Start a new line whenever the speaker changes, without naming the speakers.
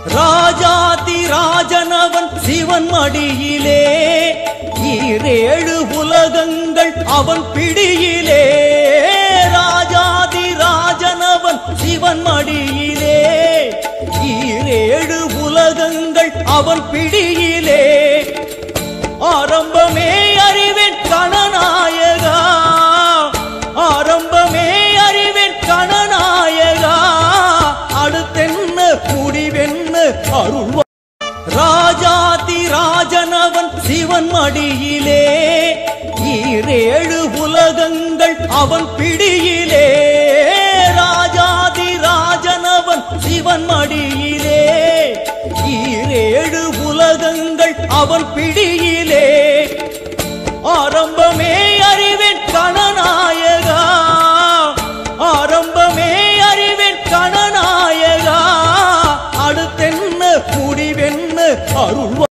ராஜாதி ராஜனவன் சிவன் மடியிலே ஈரேழு உலகங்கள் அவன் பிடியிலே ராஜாதி ராஜனவன் சிவன் மடியிலே ஈரேழு உலகங்கள் அவன் பிடியிலே ஆரம்பமே அறிவேன் கணநாயகா ஆரம்பமே அறிவேன் கணநாயகா அடுத்தென்ன முடிவென்ன அருள்வா ராஜாதி ராஜனவன் சிவன் மடியிலே ஈரேழு உலகங்கள் அவன் பிடியிலே ராஜாதி ராஜனவன் சிவன் மடியிலே ஈரேழு உலகங்கள் அவன் பிடியிலே ஆரம்பமே அறிவேன் கணநாயகா ஆரம்பமே அறிவேன் கணநாயகா அடுத்தென்ன முடிவென்ன அருள்வா